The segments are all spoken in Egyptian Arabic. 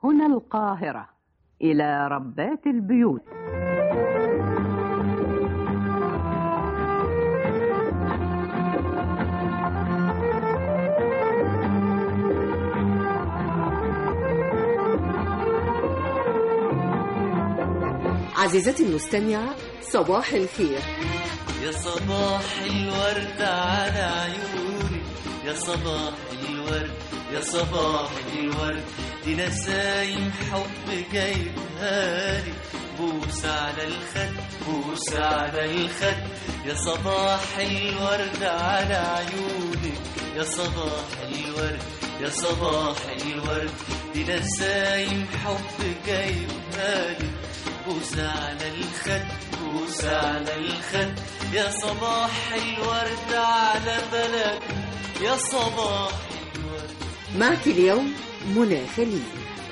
هنا القاهرة إلى ربات البيوت عزيزتي المستمعة صباح الخير يا صباح الورد على عيوني يا صباح الورد يا صباح الورد دي نسايم حب جايبها لي بوس على الخد بوس على الخد يا صباح الورد على عيونك يا صباح الورد يا صباح الورد دي نسايم حب جايبها لي بوس على الخد بوس على الخد يا صباح الورد على بلد يا صباح الورد معك اليوم منى خليل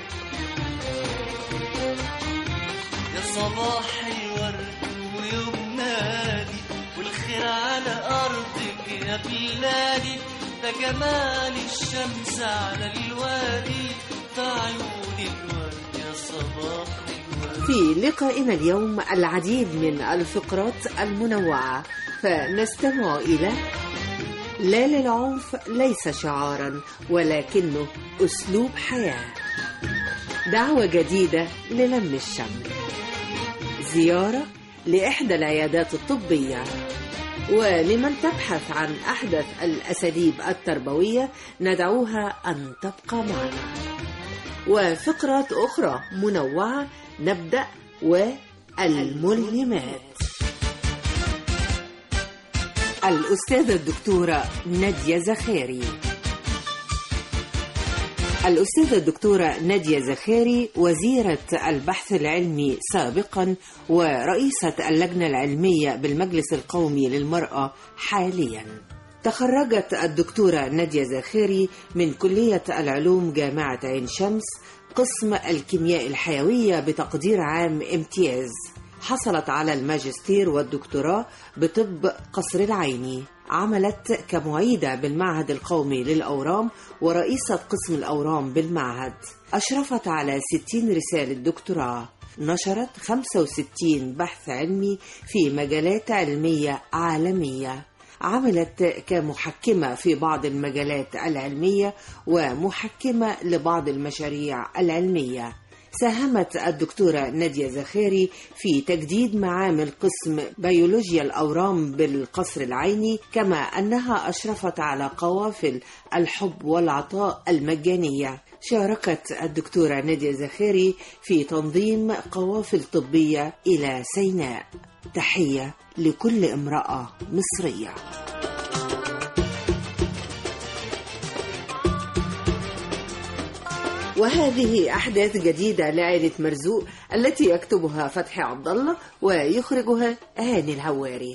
يا صباح الورد ويوم نادي والخير على أرضك يا بلادي ده جمال الشمس على الوادي في عيون الورد يا صباح الورد في لقائنا اليوم العديد من الفقرات المنوعة فنستمع إلى لا للعنف ليس شعارا ولكنه أسلوب حياة دعوة جديدة للم الشمل زيارة لإحدى العيادات الطبية ولمن تبحث عن أحدث الأساليب التربوية ندعوها أن تبقى معنا وفقرات أخرى منوعة نبدأ والملهمات الأستاذة الدكتورة نادية زخاري الأستاذة الدكتورة نادية زخاري وزيرة البحث العلمي سابقا ورئيسة اللجنة العلمية بالمجلس القومي للمرأة حاليا تخرجت الدكتورة نادية زاخري من كلية العلوم جامعة عين شمس قسم الكيمياء الحيوية بتقدير عام امتياز حصلت على الماجستير والدكتوراه بطب قصر العيني عملت كمعيدة بالمعهد القومي للأورام ورئيسة قسم الأورام بالمعهد أشرفت على 60 رسالة دكتوراه نشرت 65 بحث علمي في مجالات علمية عالمية عملت كمحكمة في بعض المجالات العلمية ومحكمة لبعض المشاريع العلمية ساهمت الدكتورة نادية زخاري في تجديد معامل قسم بيولوجيا الأورام بالقصر العيني كما أنها أشرفت على قوافل الحب والعطاء المجانية شاركت الدكتورة نادية زخاري في تنظيم قوافل طبية إلى سيناء تحية لكل امرأة مصرية وهذه أحداث جديدة لعائلة مرزوق التي يكتبها فتحي عبد الله ويخرجها هاني الهواري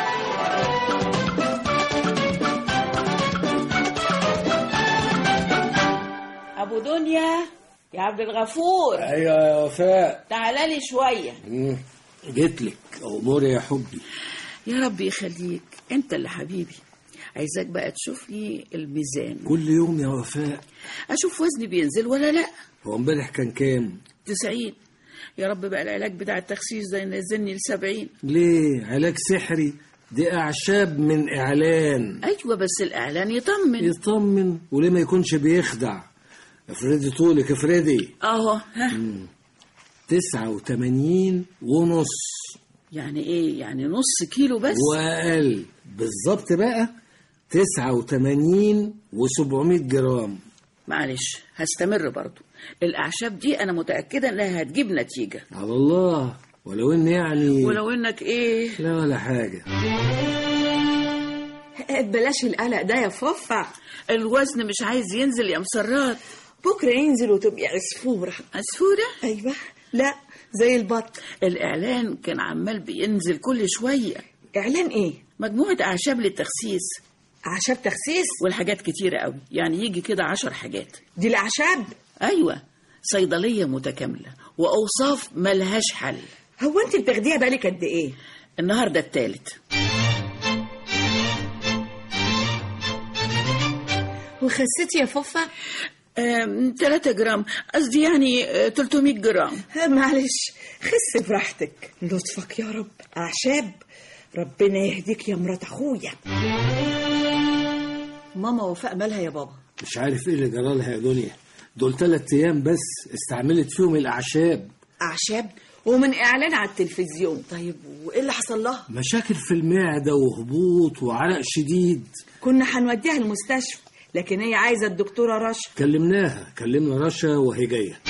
ابو دنيا يا عبد الغفور ايوه يا وفاء تعالى لي شويه جيت لك اموري يا حبي يا رب يخليك انت اللي حبيبي عايزاك بقى تشوف لي الميزان كل يوم يا وفاء اشوف وزني بينزل ولا لا هو امبارح كان كام 90 يا رب بقى العلاج بتاع التخسيس ده ينزلني ل 70 ليه علاج سحري دي اعشاب من اعلان ايوه بس الاعلان يطمن يطمن وليه ما يكونش بيخدع افردي طولك افردي اهو ها تسعة وتمانين ونص يعني ايه يعني نص كيلو بس واقل بالظبط بقى تسعة وتمانين وسبعمية جرام معلش هستمر برضو الاعشاب دي انا متاكده انها هتجيب نتيجه على الله ولو ان يعني ولو انك ايه لا ولا حاجة بلاش القلق ده يا فوفا الوزن مش عايز ينزل يا مسرات بكره ينزل وتبقي عصفوره عصفوره ايوه لا زي البط الاعلان كان عمال بينزل كل شويه اعلان ايه مجموعه اعشاب للتخسيس اعشاب تخسيس والحاجات كتيره قوي يعني يجي كده عشر حاجات دي الاعشاب ايوه صيدليه متكامله واوصاف ملهاش حل هو انت بتاخديها بالك قد ايه النهارده التالت وخسيتي يا فوفا آم، 3 جرام قصدي يعني آه، 300 جرام ها، معلش خس براحتك لطفك يا رب أعشاب ربنا يهديك يا مرات أخويا ماما وفاء مالها يا بابا مش عارف ايه اللي جرالها يا دنيا دول تلات ايام بس استعملت فيهم الاعشاب أعشاب ومن إعلان على التلفزيون طيب وإيه اللي حصل لها؟ مشاكل في المعدة وهبوط وعرق شديد كنا هنوديها المستشفى لكن هي عايزة الدكتورة رشا كلمناها كلمنا رشا وهي جاية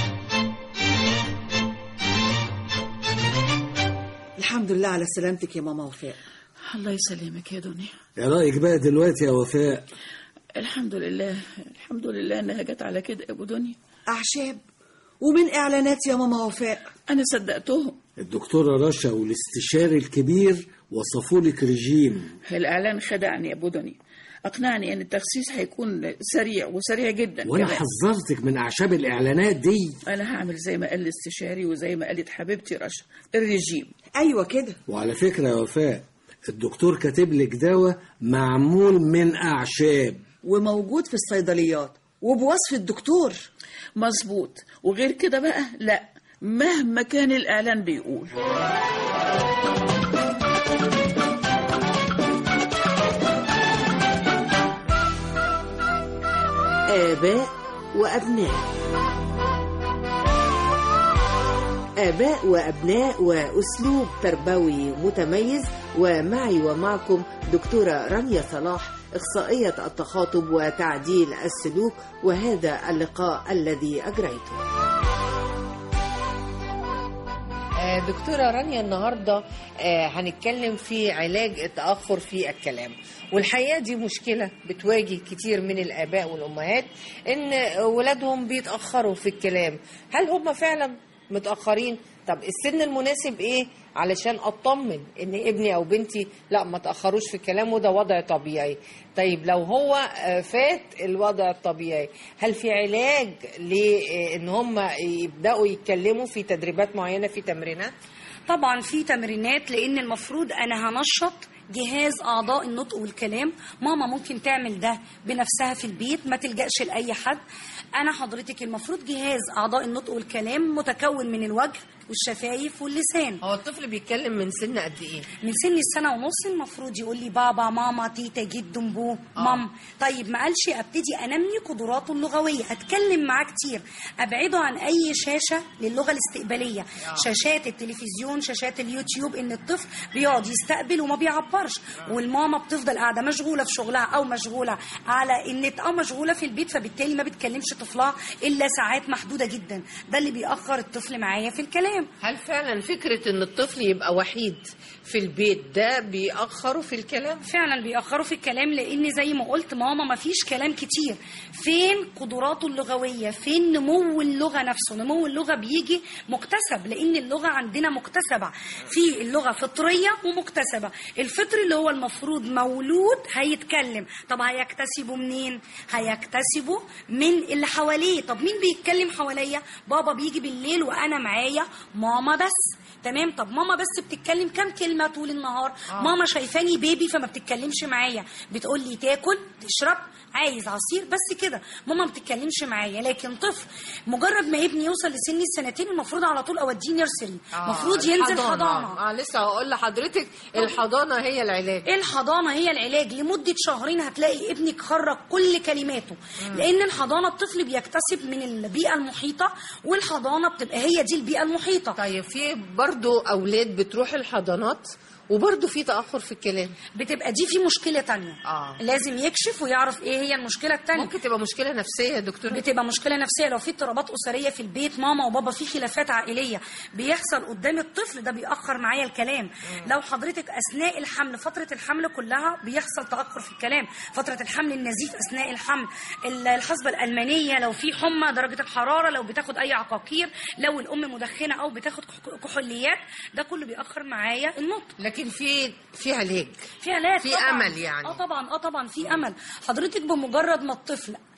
الحمد لله على سلامتك يا ماما وفاء الله يسلمك يا دنيا ايه رأيك بقى دلوقتي يا وفاء الحمد لله الحمد لله انها جت على كده يا ابو دنيا أعشاب ومن إعلانات يا ماما وفاء انا صدقتهم الدكتورة رشا والاستشاري الكبير وصفوا لك رجيم الاعلان خدعني يا ابو دنيا اقنعني ان التخسيس هيكون سريع وسريع جدا وانا كمان. حذرتك من اعشاب الاعلانات دي انا هعمل زي ما قال الاستشاري وزي ما قالت حبيبتي رشا الرجيم أيوة كده وعلى فكرة يا وفاء الدكتور كاتب لك دواء معمول من اعشاب وموجود في الصيدليات وبوصف الدكتور مظبوط وغير كده بقى لا مهما كان الاعلان بيقول آباء وأبناء آباء وأبناء وأسلوب تربوي متميز ومعي ومعكم دكتورة رانيا صلاح إخصائية التخاطب وتعديل السلوك وهذا اللقاء الذي أجريته آه، دكتورة رانيا النهاردة آه، هنتكلم في علاج التأخر في الكلام والحقيقة دي مشكلة بتواجه كتير من الآباء والأمهات إن ولادهم بيتأخروا في الكلام هل هم فعلا متأخرين طب السن المناسب إيه علشان أطمن إن ابني أو بنتي لا ما تأخروش في الكلام وده وضع طبيعي طيب لو هو آه، فات الوضع الطبيعي هل في علاج لإن هم يبدأوا يتكلموا في تدريبات معينة في تمرينات طبعا في تمرينات لان المفروض انا هنشط جهاز اعضاء النطق والكلام ماما ممكن تعمل ده بنفسها في البيت ما تلجاش لاي حد انا حضرتك المفروض جهاز اعضاء النطق والكلام متكون من الوجه والشفايف واللسان هو الطفل بيتكلم من سن قد ايه من سن السنة ونص المفروض يقول لي بابا ماما تيتا جد بو مام طيب ما قالش ابتدي انمي قدراته اللغوية اتكلم معاه كتير ابعده عن اي شاشة للغة الاستقبالية شاشات التلفزيون شاشات اليوتيوب ان الطفل بيقعد يستقبل وما بيعبرش والماما بتفضل قاعدة مشغولة في شغلها او مشغولة على النت او مشغولة في البيت فبالتالي ما بتكلمش طفلها الا ساعات محدودة جدا ده اللي بيأخر الطفل معايا في الكلام هل فعلا فكرة ان الطفل يبقى وحيد في البيت ده بيأخره في الكلام فعلا بيأخروا في الكلام لان زي ما قلت ماما ما فيش كلام كتير فين قدراته اللغويه فين نمو اللغه نفسه نمو اللغه بيجي مكتسب لان اللغه عندنا مكتسبه في اللغه فطريه ومكتسبه الفطري اللي هو المفروض مولود هيتكلم طب هيكتسبه منين هيكتسبه من اللي حواليه طب مين بيتكلم حواليا بابا بيجي بالليل وانا معايا ماما بس تمام طب ماما بس بتتكلم كام كلمه طول النهار آه. ماما شايفاني بيبي فما بتتكلمش معايا بتقول لي تاكل تشرب عايز عصير بس كده ماما ما بتتكلمش معايا لكن طفل مجرد ما ابني يوصل لسن السنتين المفروض على طول اوديه نيرسري المفروض ينزل حضانه اه لسه هقول لحضرتك الحضانة هي العلاج الحضانة هي العلاج لمدة شهرين هتلاقي ابنك خرج كل كلماته لأن الحضانة الطفل بيكتسب من البيئة المحيطة والحضانة بتبقى هي دي البيئة المحيطة طيب في برضو اولاد بتروح الحضانات وبرضو في تأخر في الكلام بتبقى دي في مشكلة تانية آه. لازم يكشف ويعرف ايه هي المشكلة التانية ممكن تبقى مشكلة نفسية يا دكتور بتبقى مشكله نفسيه لو في اضطرابات اسريه في البيت ماما وبابا في خلافات عائليه بيحصل قدام الطفل ده بيأخر معايا الكلام لو حضرتك اثناء الحمل فتره الحمل كلها بيحصل تأخر في الكلام فتره الحمل النزيف اثناء الحمل ال- الحصبه الالمانيه لو في حمى درجه الحراره لو بتاخد اي عقاقير لو الام مدخنه او بتاخد كح- كحوليات ده كله بيأخر معايا النطق لكن في في علاج في علاج في طبعاً. أمل يعني. اه طبعا اه طبعا في امل حضرتك بمجرد ما الطفل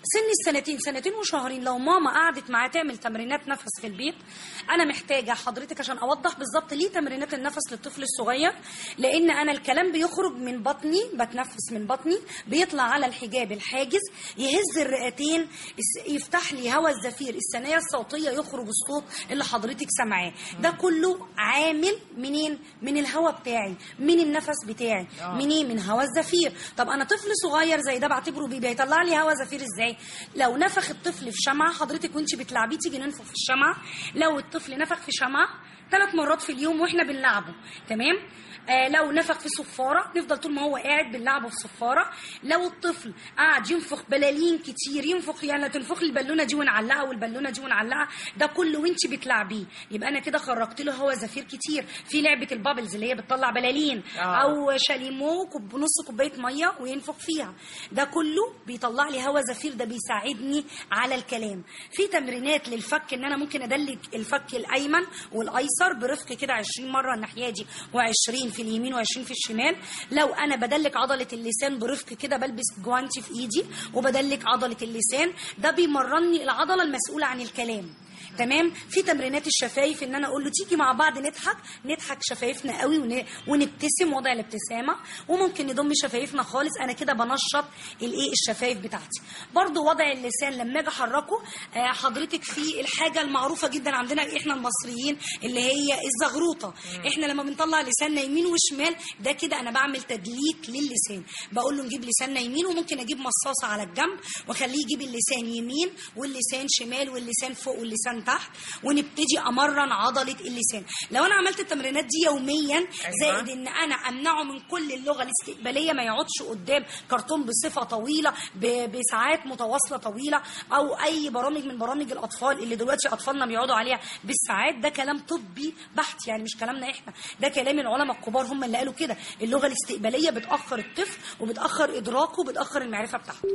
سن السنتين سنتين وشهرين لو ماما قعدت معاه تعمل تمرينات نفس في البيت انا محتاجه حضرتك عشان اوضح بالظبط ليه تمرينات النفس للطفل الصغير لان انا الكلام بيخرج من بطني بتنفس من بطني بيطلع على الحجاب الحاجز يهز الرئتين الس- يفتح لي هواء الزفير الثنايا الصوتيه يخرج الصوت اللي حضرتك سامعاه ده كله عامل منين من الهواء بتاعي من النفس بتاعي منين من هواء الزفير طب انا طفل صغير زي ده بعتبره بيبي هيطلع لي هواء زفير ازاي لو نفخ الطفل في شمعه حضرتك وانت بتلعبيه تيجي ننفخ في الشمعه لو الطفل نفخ في شمعه ثلاث مرات في اليوم واحنا بنلعبه تمام آه لو نفخ في صفاره نفضل طول ما هو قاعد بنلعبه في صفاره لو الطفل قعد ينفخ بلالين كتير ينفخ يعني تنفخ لي البالونه دي ونعلقها والبالونه دي ونعلقها ده كله وانت بتلعبيه يبقى انا كده خرجت له هوا زفير كتير في لعبه البابلز اللي هي بتطلع بلالين آه. او شاليمو كوب نص كوبايه ميه وينفخ فيها ده كله بيطلع لي هوا زفير ده بيساعدني على الكلام في تمرينات للفك ان انا ممكن ادلك الفك الايمن والايسر برفق كده 20 مره الناحيه دي و20 في اليمين و20 في الشمال لو انا بدلك عضله اللسان برفق كده بلبس جوانتي في ايدي وبدلك عضله اللسان ده بيمرني العضله المسؤوله عن الكلام تمام في تمرينات الشفايف ان انا اقول له تيجي مع بعض نضحك نضحك شفايفنا قوي ون... ونبتسم وضع الابتسامه وممكن نضم شفايفنا خالص انا كده بنشط الايه الشفايف بتاعتي برضو وضع اللسان لما اجي احركه آه، حضرتك في الحاجه المعروفه جدا عندنا احنا المصريين اللي هي الزغروطه احنا لما بنطلع لساننا يمين وشمال ده كده انا بعمل تدليك للسان بقول له نجيب لساننا يمين وممكن اجيب مصاصه على الجنب واخليه يجيب اللسان يمين واللسان شمال واللسان فوق واللسان تحت ونبتدي امرن عضله اللسان لو انا عملت التمرينات دي يوميا زائد ان انا امنعه من كل اللغه الاستقباليه ما يقعدش قدام كرتون بصفه طويله ب- بساعات متواصله طويله او اي برامج من برامج الاطفال اللي دلوقتي اطفالنا بيقعدوا عليها بالساعات ده كلام طبي بحت يعني مش كلامنا احنا ده كلام العلماء الكبار هم اللي قالوا كده اللغه الاستقباليه بتاخر الطفل وبتاخر ادراكه وبتاخر المعرفه بتاعته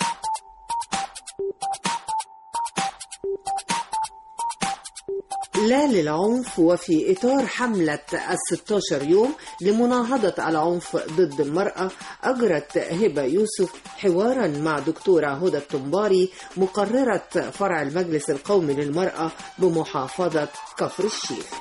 لا للعنف وفي إطار حملة الستاشر يوم لمناهضة العنف ضد المرأة أجرت هبة يوسف حوارا مع دكتورة هدى التنباري مقررة فرع المجلس القومي للمرأة بمحافظة كفر الشيخ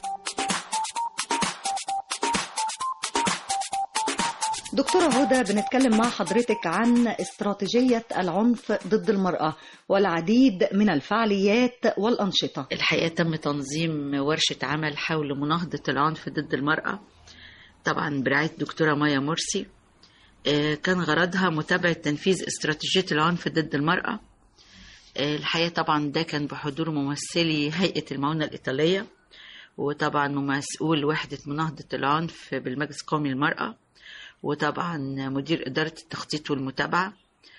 دكتورة هدى بنتكلم مع حضرتك عن استراتيجية العنف ضد المرأة والعديد من الفعاليات والأنشطة الحقيقة تم تنظيم ورشة عمل حول مناهضة العنف ضد المرأة طبعا برعاية دكتورة مايا مرسي آه، كان غرضها متابعة تنفيذ استراتيجية العنف ضد المرأة آه، الحقيقة طبعا ده كان بحضور ممثلي هيئة المعونة الإيطالية وطبعا مسؤول وحدة مناهضة العنف بالمجلس القومي للمرأة وطبعا مدير إدارة التخطيط والمتابعة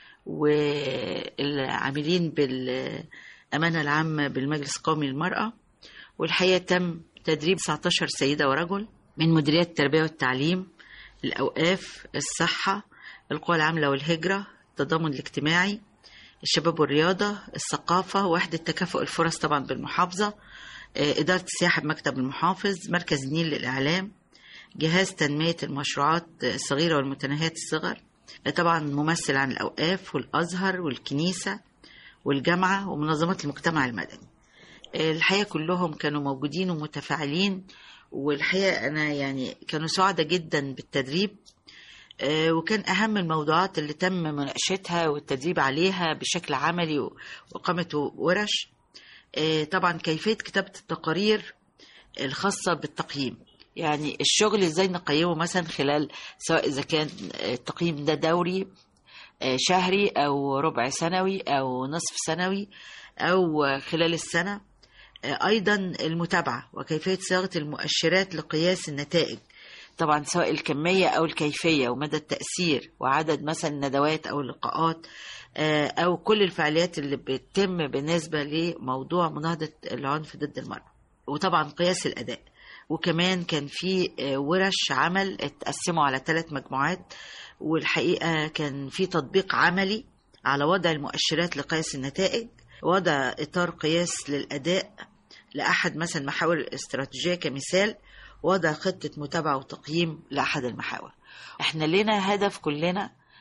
والعاملين بالأمانة العامة بالمجلس القومي للمرأة والحقيقة تم تدريب 19 سيدة ورجل من مديريات التربية والتعليم الأوقاف الصحة القوى العاملة والهجرة التضامن الاجتماعي الشباب والرياضة الثقافة وحدة تكافؤ الفرص طبعا بالمحافظة آه، إدارة السياحة بمكتب المحافظ مركز النيل للإعلام جهاز تنمية المشروعات الصغيرة والمتناهية الصغر طبعا ممثل عن الأوقاف والأزهر والكنيسة والجامعة ومنظمات المجتمع المدني الحقيقة كلهم كانوا موجودين ومتفاعلين والحقيقة أنا يعني كانوا سعداء جدا بالتدريب آه، وكان أهم الموضوعات اللي تم مناقشتها والتدريب عليها بشكل عملي و- وقامت ورش آه، طبعا كيفية كتابة التقارير الخاصة بالتقييم يعني الشغل ازاي نقيمه مثلا خلال سواء اذا كان التقييم ده دوري آه، شهري او ربع سنوي او نصف سنوي او خلال السنة آه، ايضا المتابعة وكيفية صياغة المؤشرات لقياس النتائج طبعا سواء الكمية او الكيفية ومدى التأثير وعدد مثلا الندوات او اللقاءات آه، او كل الفعاليات اللي بتتم بالنسبة لموضوع مناهضة العنف ضد المرأة وطبعا قياس الاداء وكمان كان في آه، ورش عمل اتقسموا على ثلاث مجموعات والحقيقة كان في تطبيق عملي على وضع المؤشرات لقياس النتائج وضع إطار قياس للأداء لأحد مثلا محاور الاستراتيجية كمثال وضع خطة متابعة وتقييم لأحد المحاور احنا لنا هدف كلنا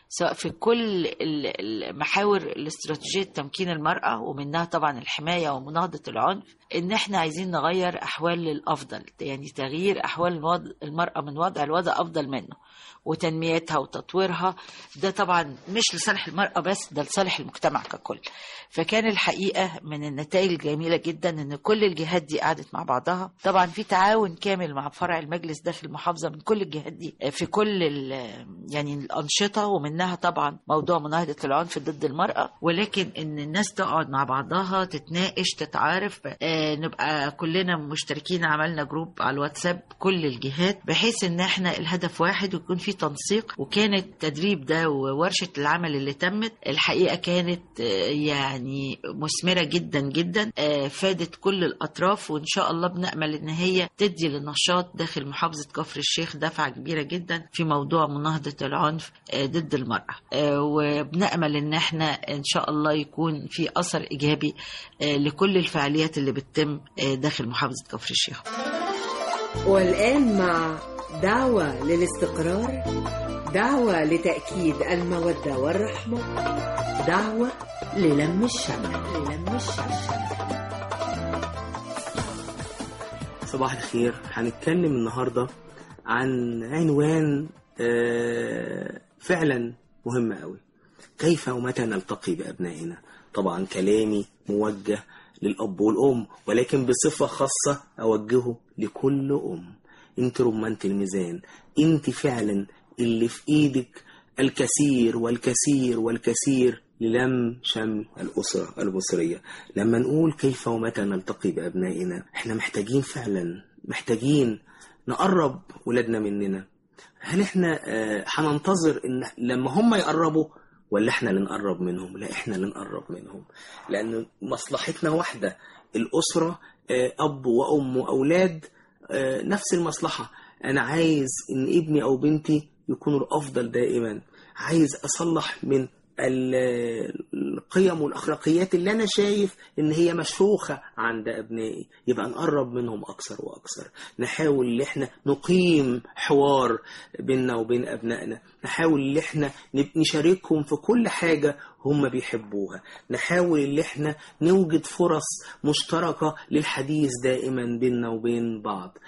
سواء في كل ال- المحاور الاستراتيجية تمكين المرأة ومنها طبعا الحماية ومناهضة العنف إن إحنا عايزين نغير أحوال للأفضل يعني تغيير أحوال الوضع- المرأة من وضع الوضع أفضل منه وتنميتها وتطويرها ده طبعا مش لصالح المرأة بس ده لصالح المجتمع ككل فكان الحقيقة من النتائج الجميلة جدا ان كل الجهات دي قعدت مع بعضها طبعا في تعاون كامل مع فرع المجلس داخل المحافظة من كل الجهات دي في كل ال- يعني الأنشطة ومنها طبعا موضوع مناهضة العنف ضد المرأة ولكن ان الناس تقعد مع بعضها تتناقش تتعارف آه، نبقى كلنا مشتركين عملنا جروب على الواتساب كل الجهات بحيث ان احنا الهدف واحد ويكون في تنسيق وكان التدريب ده وورشة العمل اللي تمت الحقيقة كانت آه، يعني مثمرة جدا جدا آه، فادت كل الأطراف وإن شاء الله بنأمل إن هي تدي للنشاط داخل محافظة كفر الشيخ دفعة كبيرة جدا في موضوع مناهضة العنف آه، ضد المرأة آه، وبنأمل إن احنا إن شاء الله يكون في أثر إيجابي آه، لكل الفعاليات اللي بتتم آه، داخل محافظة كفر الشيخ والآن مع دعوة للاستقرار دعوة لتأكيد المودة والرحمة دعوة للم الشمل للم الشمل صباح الخير هنتكلم النهاردة عن عنوان آه، فعلا مهم قوي كيف ومتى نلتقي بأبنائنا طبعا كلامي موجه للأب والأم ولكن بصفة خاصة أوجهه لكل أم انت رمانة الميزان انت فعلا اللي في ايدك الكثير والكثير والكثير للم شمل الأسرة المصرية لما نقول كيف ومتى نلتقي بأبنائنا احنا محتاجين فعلا محتاجين نقرب ولادنا مننا هل احنا آه، هننتظر ان لما هم يقربوا ولا احنا اللي نقرب منهم لا احنا اللي نقرب منهم لان مصلحتنا واحدة الأسرة آه، أب وأم وأولاد آه، نفس المصلحة أنا عايز إن ابني أو بنتي يكونوا الأفضل دائما عايز أصلح من ال- القيم والأخلاقيات اللي أنا شايف إن هي مشروخة عند أبنائي يبقى نقرب منهم أكثر وأكثر نحاول إن إحنا نقيم حوار بيننا وبين أبنائنا نحاول إن إحنا نب- نشاركهم في كل حاجة هم بيحبوها نحاول إن إحنا نوجد فرص مشتركة للحديث دائما بيننا وبين بعض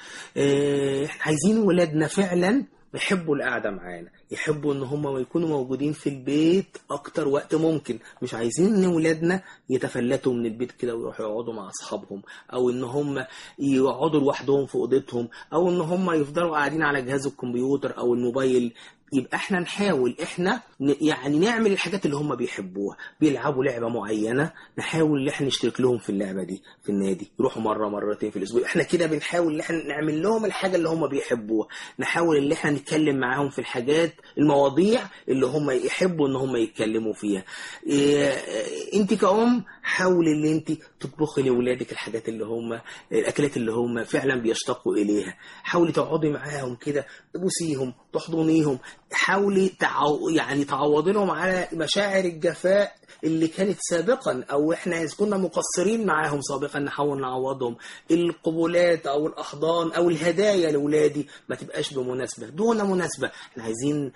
آه، إحنا عايزين ولادنا فعلا يحبوا القعدة معانا يحبوا ان هم يكونوا موجودين في البيت اكتر وقت ممكن مش عايزين ان ولادنا يتفلتوا من البيت كده ويروحوا يقعدوا مع اصحابهم او ان هم يقعدوا لوحدهم في اوضتهم او ان هم يفضلوا قاعدين على جهاز الكمبيوتر او الموبايل يبقى احنا نحاول احنا ن- يعني نعمل الحاجات اللي هم بيحبوها بيلعبوا لعبة معينة نحاول ان احنا نشترك لهم في اللعبة دي في النادي يروحوا مرة مرتين في الاسبوع احنا كده بنحاول ان احنا نعمل لهم الحاجة اللي هم بيحبوها نحاول ان احنا نتكلم معاهم في الحاجات المواضيع اللي هم يحبوا ان هم يتكلموا فيها إيه انت كأم حاول ان انت تطبخي لاولادك الحاجات اللي هم الاكلات اللي هم فعلا بيشتاقوا اليها حاولي تقعدي معاهم كده تبوسيهم تحضنيهم حاولي تعو... يعني تعوضي لهم على مشاعر الجفاء اللي كانت سابقا او احنا إذا كنا مقصرين معاهم سابقا نحاول نعوضهم القبولات او الاحضان او الهدايا لاولادي ما تبقاش بمناسبه دون مناسبه احنا عايزين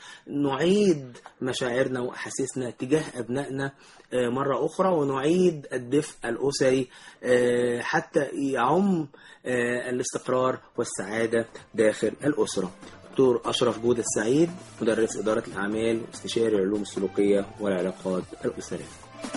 نعيد مشاعرنا واحاسيسنا تجاه ابنائنا آه، مره اخرى ونعيد الدفء الاسري آه، حتى يعم آه، الاستقرار والسعاده داخل الاسره دكتور أشرف جودة السعيد مدرس إدارة الأعمال واستشاري العلوم السلوكية والعلاقات الأسرية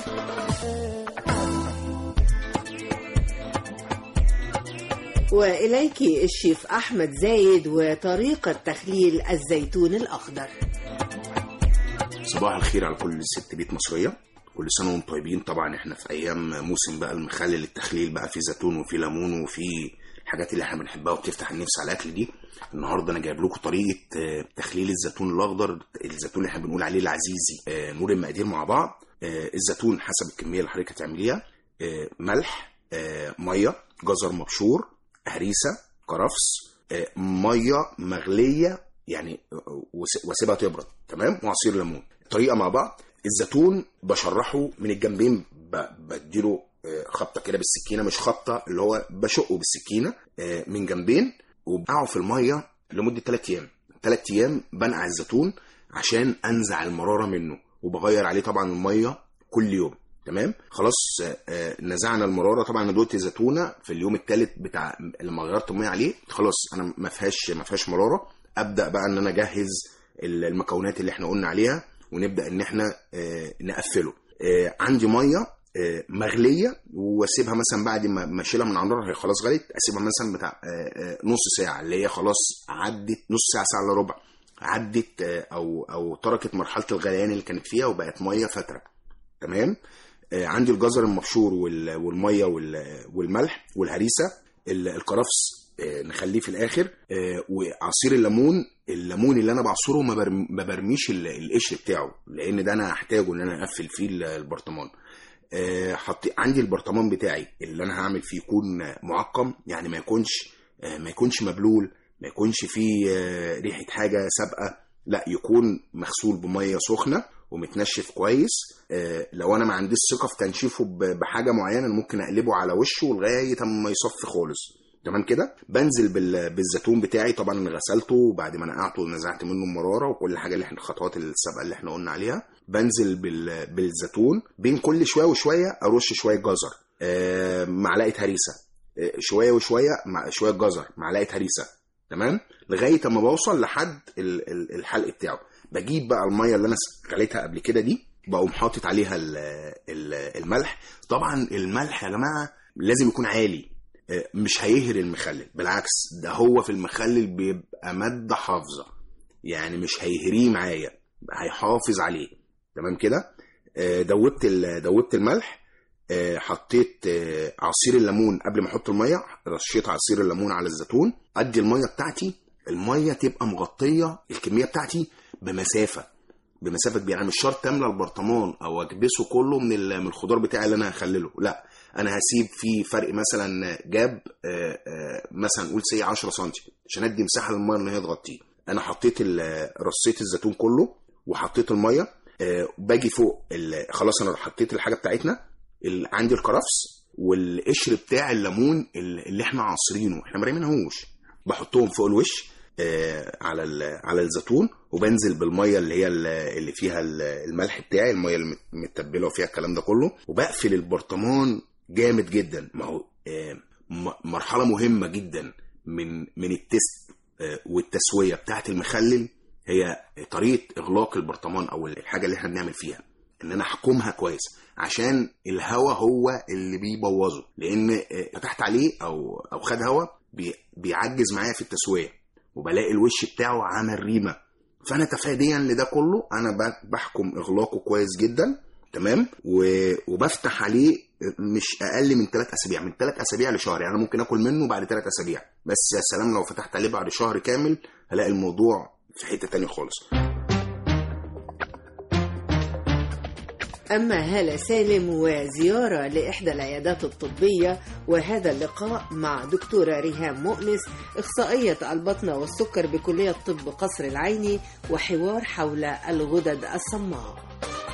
وإليك الشيف أحمد زايد وطريقة تخليل الزيتون الأخضر صباح الخير على كل ست بيت مصرية كل سنة وانتم طيبين طبعا احنا في ايام موسم بقى المخلل التخليل بقى في زيتون وفي ليمون وفي الحاجات اللي احنا بنحبها وبتفتح النفس على الاكل دي النهارده انا جايب لكم طريقه آه، تخليل الزيتون الاخضر الزيتون اللي احنا بنقول عليه العزيزي آه، نور المقادير مع بعض آه، الزيتون حسب الكميه اللي حضرتك هتعمليها آه، ملح آه، ميه جزر مبشور هريسه كرفس آه، ميه مغليه يعني آه، وس- واسيبها تبرد تمام وعصير ليمون طريقه مع بعض الزيتون بشرحه من الجنبين ب- بديله آه، خبطه كده بالسكينه مش خبطه اللي هو بشقه بالسكينه آه، من جنبين وبقعه في الميه لمده 3 ايام 3 ايام بنقع الزيتون عشان انزع المراره منه وبغير عليه طبعا الميه كل يوم تمام خلاص آه، آه، نزعنا المراره طبعا انا دوقت زيتونه في اليوم الثالث بتاع لما غيرت الميه عليه خلاص انا ما فيهاش ما فيهاش مراره ابدا بقى ان انا اجهز المكونات اللي احنا قلنا عليها ونبدا ان احنا آه، نقفله آه، عندي ميه آه، مغليه واسيبها مثلا بعد ما ما اشيلها من على النار هي خلاص غلت اسيبها مثلا بتاع آه، آه، نص ساعه اللي هي خلاص عدت نص ساعه ساعه الا ربع عدت آه، او او تركت مرحله الغليان اللي كانت فيها وبقت ميه فتره تمام آه، عندي الجزر المبشور وال- والميه وال- والملح والهريسه ال- الكرفس آه، نخليه في الاخر آه، وعصير الليمون الليمون اللي انا بعصره ما برم- ما برميش ال- القشر بتاعه لان ده انا هحتاجه ان انا اقفل فيه ال- البرطمان آه، حط عندي البرطمان بتاعي اللي انا هعمل فيه يكون معقم يعني ما يكونش آه، ما يكونش مبلول ما يكونش فيه آه، ريحه حاجه سابقه لا يكون مغسول بميه سخنه ومتنشف كويس آه، لو انا ما عنديش ثقه في تنشيفه ب- بحاجه معينه أنا ممكن اقلبه على وشه لغايه اما يصفي خالص تمام كده بنزل بال- بالزيتون بتاعي طبعا انا غسلته وبعد ما نقعته ونزعت منه المراره وكل حاجه اللي احنا الخطوات السابقه اللي احنا قلنا عليها بنزل بال- بالزيتون بين كل شويه وشويه ارش شويه جزر آه، معلقه هريسه آه، شويه وشويه مع شويه جزر معلقه هريسه تمام لغايه اما بوصل لحد ال- ال- الحلق بتاعه بجيب بقى الميه اللي انا غليتها قبل كده دي بقوم حاطط عليها ال- ال- الملح طبعا الملح يا جماعه لازم يكون عالي آه، مش هيهر المخلل بالعكس ده هو في المخلل بيبقى ماده حافظه يعني مش هيهريه معايا هيحافظ عليه تمام كده آه، دوبت ال- دوبت الملح آه، حطيت آه، عصير الليمون قبل ما احط الميه رشيت عصير الليمون على الزيتون ادي الميه بتاعتي الميه تبقى مغطيه الكميه بتاعتي بمسافه بمسافه كبيره يعني مش شرط تملى البرطمان او اكبسه كله من ال- من الخضار بتاعي اللي انا هخلله لا انا هسيب فيه فرق مثلا جاب آه، آه، مثلا قول سي 10 سم عشان ادي مساحه للميه ان هي تغطيه انا حطيت ال- رصيت الزيتون كله وحطيت الميه آه، باجي فوق ال- خلاص انا حطيت الحاجه بتاعتنا ال- عندي الكرفس والقشر بتاع الليمون ال- اللي احنا عصرينه احنا ما رميناهوش بحطهم فوق الوش آه، على ال- على الزيتون وبنزل بالميه اللي هي ال- اللي فيها ال- الملح بتاعي الميه المتبله وفيها الكلام ده كله وبقفل البرطمان جامد جدا ما هو آه، م- مرحله مهمه جدا من من التست آه، والتسويه بتاعت المخلل هي طريقه اغلاق البرطمان او الحاجه اللي احنا بنعمل فيها ان انا احكمها كويس عشان الهوا هو اللي بيبوظه لان آه، فتحت عليه او او خد هوا بي- بيعجز معايا في التسويه وبلاقي الوش بتاعه عامل ريمه فانا تفاديا لده كله انا ب- بحكم اغلاقه كويس جدا تمام و- وبفتح عليه مش اقل من ثلاث اسابيع من ثلاث اسابيع لشهر يعني أنا ممكن اكل منه بعد ثلاث اسابيع بس يا سلام لو فتحت عليه بعد شهر كامل هلاقي الموضوع في حته تانية خالص أما هالة سالم وزيارة لإحدى العيادات الطبية وهذا اللقاء مع دكتورة ريهام مؤنس إخصائية البطنة والسكر بكلية طب قصر العيني وحوار حول الغدد الصماء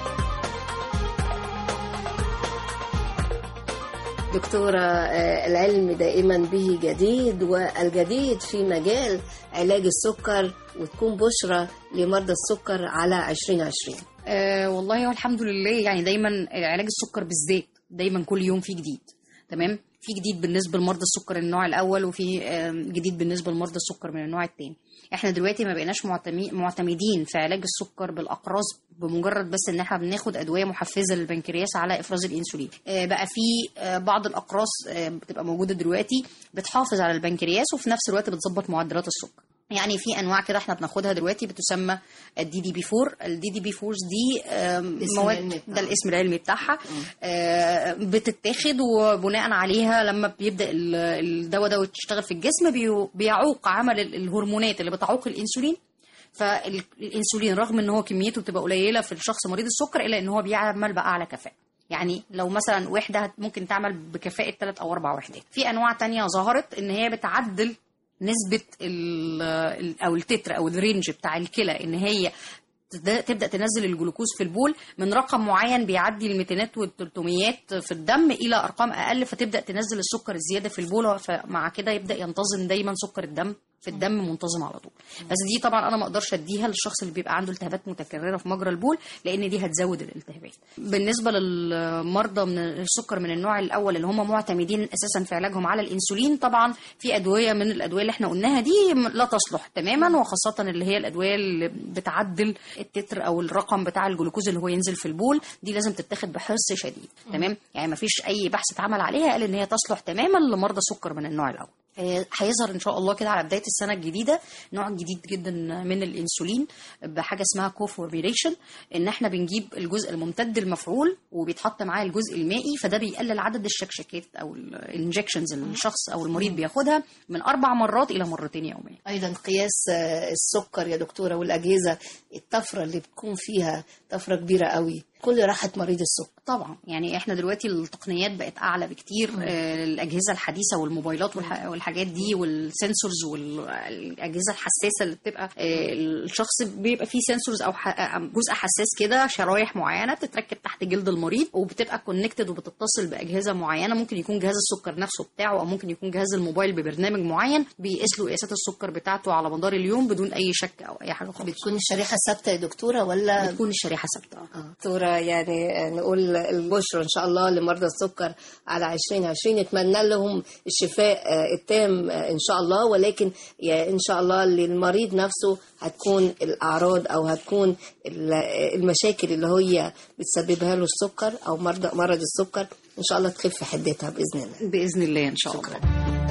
دكتورة آه، العلم دائما به جديد والجديد في مجال علاج السكر وتكون بشرة لمرضى السكر على 2020 آه والله والحمد لله يعني دايما علاج السكر بالذات دايما كل يوم في جديد تمام في جديد بالنسبه لمرضى السكر النوع الاول وفي آه، جديد بالنسبه لمرضى السكر من النوع الثاني احنا دلوقتي ما بقيناش معتمي- معتمدين في علاج السكر بالاقراص بمجرد بس ان احنا بناخد ادويه محفزه للبنكرياس على افراز الانسولين آه، بقى في آه، بعض الاقراص آه، بتبقى موجوده دلوقتي بتحافظ على البنكرياس وفي نفس الوقت بتظبط معدلات السكر يعني في انواع كده احنا بناخدها دلوقتي بتسمى الدي دي بي 4 الدي دي بي 4 دي آم، الاسم مواد العلمي ده بتاعها. الاسم العلمي بتاعها آه، بتتاخد وبناء عليها لما بيبدا ال- الدواء ده يشتغل في الجسم بي- بيعوق عمل ال- الهرمونات اللي بتعوق الانسولين فالانسولين رغم ان هو كميته بتبقى قليله في الشخص مريض السكر الا ان هو بيعمل باعلى كفاءه يعني لو مثلا وحده هت- ممكن تعمل بكفاءه ثلاث او اربع وحدات في انواع تانية ظهرت ان هي بتعدل نسبه ال ال- او التتر او الرينج بتاع الكلى ان هي تد- تبدا تنزل الجلوكوز في البول من رقم معين بيعدي الميتينات والتلتميات في الدم الى ارقام اقل فتبدا تنزل السكر الزياده في البول فمع كده يبدا ينتظم دايما سكر الدم في الدم منتظمه على طول بس دي طبعا انا ما اقدرش اديها للشخص اللي بيبقى عنده التهابات متكرره في مجرى البول لان دي هتزود الالتهابات بالنسبه للمرضى من السكر من النوع الاول اللي هم معتمدين اساسا في علاجهم على الانسولين طبعا في ادويه من الادويه اللي احنا قلناها دي لا تصلح تماما وخاصه اللي هي الادويه اللي بتعدل التتر او الرقم بتاع الجلوكوز اللي هو ينزل في البول دي لازم تتاخد بحرص شديد تمام يعني ما فيش اي بحث اتعمل عليها قال ان هي تصلح تماما لمرضى سكر من النوع الاول آه، هيظهر ان شاء الله كده على بدايه السنه الجديده نوع جديد جدا من الانسولين بحاجه اسمها كوفورميليشن ان احنا بنجيب الجزء الممتد المفعول وبيتحط معاه الجزء المائي فده بيقلل عدد الشكشكات او الانجكشنز اللي الشخص او المريض بياخدها من اربع مرات الى مرتين يوميا ايضا قياس آه، السكر يا دكتوره والاجهزه الطفره اللي بتكون فيها طفره كبيره قوي كل راحه مريض السكر طبعا يعني احنا دلوقتي التقنيات بقت اعلى بكتير آه، الاجهزه الحديثه والموبايلات والح- والحاجات دي والسنسورز والاجهزه الحساسه اللي بتبقى آه، الشخص بيبقى فيه سنسورز او ح- آه، جزء حساس كده شرايح معينه بتتركب تحت جلد المريض وبتبقى كونكتد وبتتصل باجهزه معينه ممكن يكون جهاز السكر نفسه بتاعه او ممكن يكون جهاز الموبايل ببرنامج معين بيقيس له قياسات السكر بتاعته على مدار اليوم بدون اي شك او اي حاجه خالص بتكون الشريحه ثابته يا دكتوره ولا بتكون الشريحه ثابته دكتورة يعني نقول البشرى إن شاء الله لمرضى السكر على 2020 نتمنى لهم الشفاء آه، التام آه، إن شاء الله ولكن يا إن شاء الله للمريض نفسه هتكون الأعراض أو هتكون ال- المشاكل اللي هي بتسببها له السكر أو مرضى مرض السكر إن شاء الله تخف حدتها بإذن الله باذن الله ان شاء الله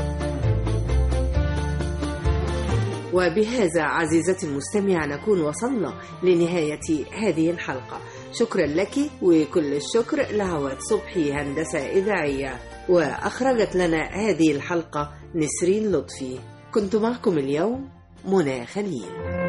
وبهذا عزيزتي المستمعة نكون وصلنا لنهاية هذه الحلقة شكرا لك وكل الشكر لهوات صبحي هندسة إذاعية وأخرجت لنا هذه الحلقة نسرين لطفي كنت معكم اليوم منى خليل